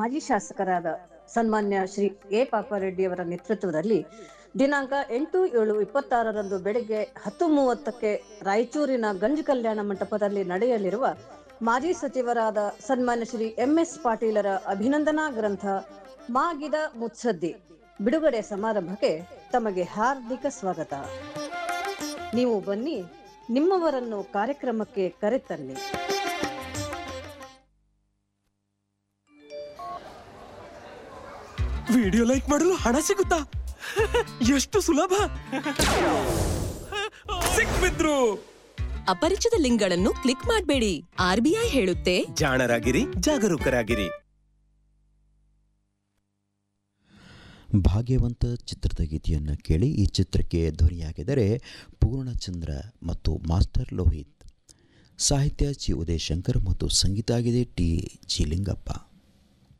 ಮಾಜಿ ಶಾಸಕರಾದ ಸನ್ಮಾನ್ಯ ಶ್ರೀ ಎ ಪಾಪಾರೆಡ್ಡಿ ಅವರ ನೇತೃತ್ವದಲ್ಲಿ ದಿನಾಂಕ ಎಂಟು ಏಳು ಇಪ್ಪತ್ತಾರರಂದು ಬೆಳಗ್ಗೆ ಹತ್ತು ಮೂವತ್ತಕ್ಕೆ ರಾಯಚೂರಿನ ಗಂಜ್ ಕಲ್ಯಾಣ ಮಂಟಪದಲ್ಲಿ ನಡೆಯಲಿರುವ ಮಾಜಿ ಸಚಿವರಾದ ಸನ್ಮಾನ್ಯ ಶ್ರೀ ಎಂ ಎಸ್ ಪಾಟೀಲರ ಅಭಿನಂದನಾ ಗ್ರಂಥ ಮಾಗಿದ ಮುತ್ಸದ್ದಿ ಬಿಡುಗಡೆ ಸಮಾರಂಭಕ್ಕೆ ತಮಗೆ ಹಾರ್ದಿಕ ಸ್ವಾಗತ ನೀವು ಬನ್ನಿ ನಿಮ್ಮವರನ್ನು ಕಾರ್ಯಕ್ರಮಕ್ಕೆ ಕರೆತನ್ನಿ ವಿಡಿಯೋ ಲೈಕ್ ಮಾಡಲು ಹಣ ಸಿಗುತ್ತಾ ಎಷ್ಟು ಸುಲಭ ಸಿಕ್ಬಿದ್ರು ಅಪರಿಚಿತ ಲಿಂಕ್ಗಳನ್ನು ಕ್ಲಿಕ್ ಮಾಡಬೇಡಿ ಆರ್ಬಿಐ ಹೇಳುತ್ತೆ ಜಾಣರಾಗಿರಿ ಜಾಗರೂಕರಾಗಿರಿ ಭಾಗ್ಯವಂತ ಚಿತ್ರದ ಗೀತೆಯನ್ನು ಕೇಳಿ ಈ ಚಿತ್ರಕ್ಕೆ ಧ್ವನಿಯಾಗಿದರೆ ಪೂರ್ಣಚಂದ್ರ ಮತ್ತು ಮಾಸ್ಟರ್ ಲೋಹಿತ್ ಸಾಹಿತ್ಯ ಜಿ ಉದಯಶಂಕರ್ ಮತ್ತು ಸಂಗೀತ ಆಗಿದೆ ಟಿ ಜಿ ಲಿಂಗಪ್ಪ